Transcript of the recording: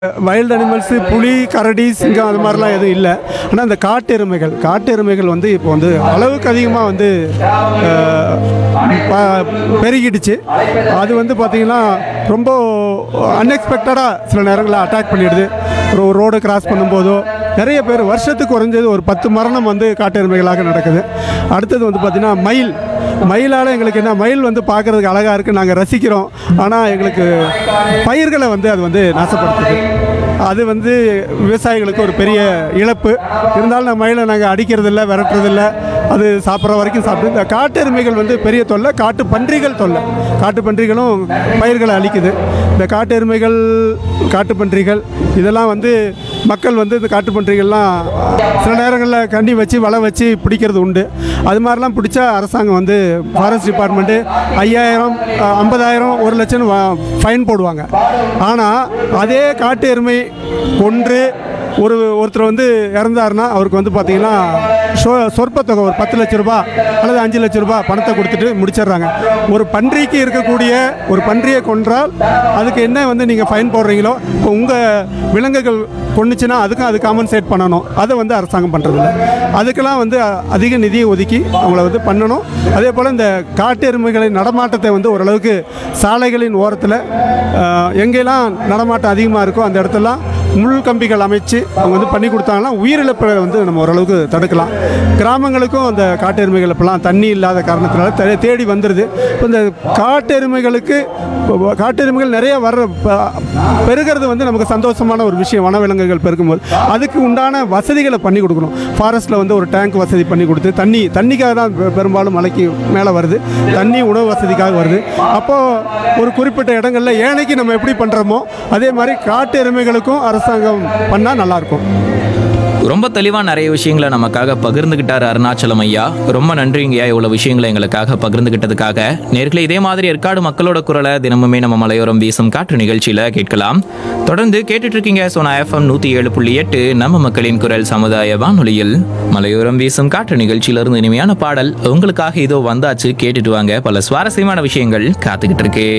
wild animals புலி கரடி சிங்கம் அது மாதிரிலாம் எதுவும் இல்லை ஆனால் இந்த காட்டு எருமைகள் காட்டு எருமைகள் வந்து இப்போ வந்து அளவுக்கு அதிகமாக வந்து அஹ், ப- பெருகிடுச்சு அது வந்து பார்த்திங்கன்னா ரொம்ப அன்எக்ஸ்பெக்டடாக சில நேரங்களில் அட்டாக் பண்ணிடுது ஒரு ரோடு கிராஸ் பண்ணும்போதோ நிறைய பேர் வருஷத்துக்கு குறைஞ்சது ஒரு பத்து மரணம் வந்து காட்டு எருமைகளாக நடக்குது அடுத்தது வந்து பார்த்திங்கன்னா மயில் மயிலால் எங்களுக்கு என்ன மயில் வந்து பார்க்குறதுக்கு அழகாக இருக்குது நாங்கள் ரசிக்கிறோம் ஆனால் எங்களுக்கு பயிர்களை வந்து அது வந்து நாசப்படுத்துது அது வந்து விவசாயிகளுக்கு ஒரு பெரிய இழப்பு இருந்தாலும் நம்ம மயிலை நாங்கள் அடிக்கிறதில்ல விரட்டுறதில்ல அது சாப்பிட்ற வரைக்கும் சாப்பிட்டு இந்த காட்டு எருமைகள் வந்து பெரிய தொல்லை காட்டு பன்றிகள் தொல்லை காட்டு பன்றிகளும் பயிர்களை அழிக்குது இந்த காட்டு எருமைகள் காட்டு பன்றிகள் இதெல்லாம் வந்து மக்கள் வந்து இந்த காட்டு பன்றிகள்லாம் சில நேரங்களில் கண்டி வச்சு வலை வச்சு பிடிக்கிறது உண்டு அது மாதிரிலாம் பிடிச்சா அரசாங்கம் வந்து ஃபாரஸ்ட் டிபார்ட்மெண்ட்டு ஐயாயிரம் அஹ், ஐம்பதாயிரம் ஒரு லட்சம் ஃபைன் போடுவாங்க ஆனால் அதே காட்டு எருமை கொன்று ஒரு ஒருத்தர் வந்து இறந்தாருன்னா அவருக்கு வந்து பார்த்தீங்கன்னா சொ சொற்ப தொகை ஒரு பத்து லட்ச ரூபா அல்லது அஞ்சு லட்ச ரூபா பணத்தை கொடுத்துட்டு முடிச்சிடுறாங்க ஒரு பன்றிக்கு இருக்கக்கூடிய ஒரு பன்றியை கொன்றால் அதுக்கு என்ன வந்து நீங்கள் ஃபைன் போடுறீங்களோ இப்போ உங்கள் விலங்குகள் கொண்டுச்சுன்னா அதுக்கும் அது காம்பன்சேட் பண்ணணும் அதை வந்து அரசாங்கம் பண்ணுறதில்ல அதுக்கெல்லாம் வந்து அ- அதிக நிதியை ஒதுக்கி அவங்கள வந்து பண்ணணும் அதே போல் இந்த காட்டு எருமைகளின் நடமாட்டத்தை வந்து ஓரளவுக்கு சாலைகளின் ஓரத்தில் அஹ், எங்கெல்லாம் நடமாட்டம் அதிகமாக இருக்கோ அந்த இடத்தெல்லாம் முள் கம்பிகள் அமைச்சு அவங்க வந்து பண்ணி கொடுத்தாங்கன்னா உயிரிழப்பை வந்து நம்ம ஓரளவுக்கு தடுக்கலாம் கிராமங்களுக்கும் அந்த காட்டு எருமைகள் இப்போலாம் தண்ணி இல்லாத காரணத்தினால தே- தேடி வந்துடுது இப்போ இந்த காட்டு எருமைகளுக்கு இப்போ காட்டு எருமைகள் நிறைய வர்ற ப- பெருகிறது வந்து நமக்கு சந்தோஷமான ஒரு விஷயம் வனவிலங்குகள் பெருக்கும்போது அதுக்கு உண்டான வசதிகளை பண்ணி கொடுக்கணும் ஃபாரஸ்ட்டில் வந்து ஒரு டேங்க் வசதி பண்ணி கொடுத்து தண்ணி தண்ணிக்காக தான் பெ- பெரும்பாலும் மலைக்கு மேலே வருது தண்ணி உணவு வசதிக்காக வருது அப்போது ஒரு குறிப்பிட்ட இடங்களில் ஏனைக்கு நம்ம எப்படி பண்ணுறோமோ அதே மாதிரி காட்டு எருமைகளுக்கும் அரசாங்கம் பண்ணால் நல்லாயிருக்கும் ரொம்ப தெளிவாக நிறைய விஷயங்களை நமக்காக பகிர்ந்துக்கிட்டார் அருணாச்சலம் ஐயா ரொம்ப நன்றிங்கய்யா இவ்வளோ விஷயங்களை எங்களுக்காக பகிர்ந்துக்கிட்டதுக்காக நேர்களை இதே மாதிரி ஏற்காடு மக்களோட குரலை தினமுமே நம்ம மலையோரம் வீசும் காற்று நிகழ்ச்சியில் கேட்கலாம் தொடர்ந்து கேட்டுட்டு இருக்கீங்க சோனா எஃப்எம் நூற்றி ஏழு புள்ளி எட்டு நம்ம மக்களின் குரல் சமுதாய வானொலியில் மலையோரம் வீசும் காற்று நிகழ்ச்சியிலிருந்து இனிமையான பாடல் உங்களுக்காக இதோ வந்தாச்சு கேட்டுட்டு வாங்க பல சுவாரஸ்யமான விஷயங்கள் காத்துக்கிட்டு இருக்கு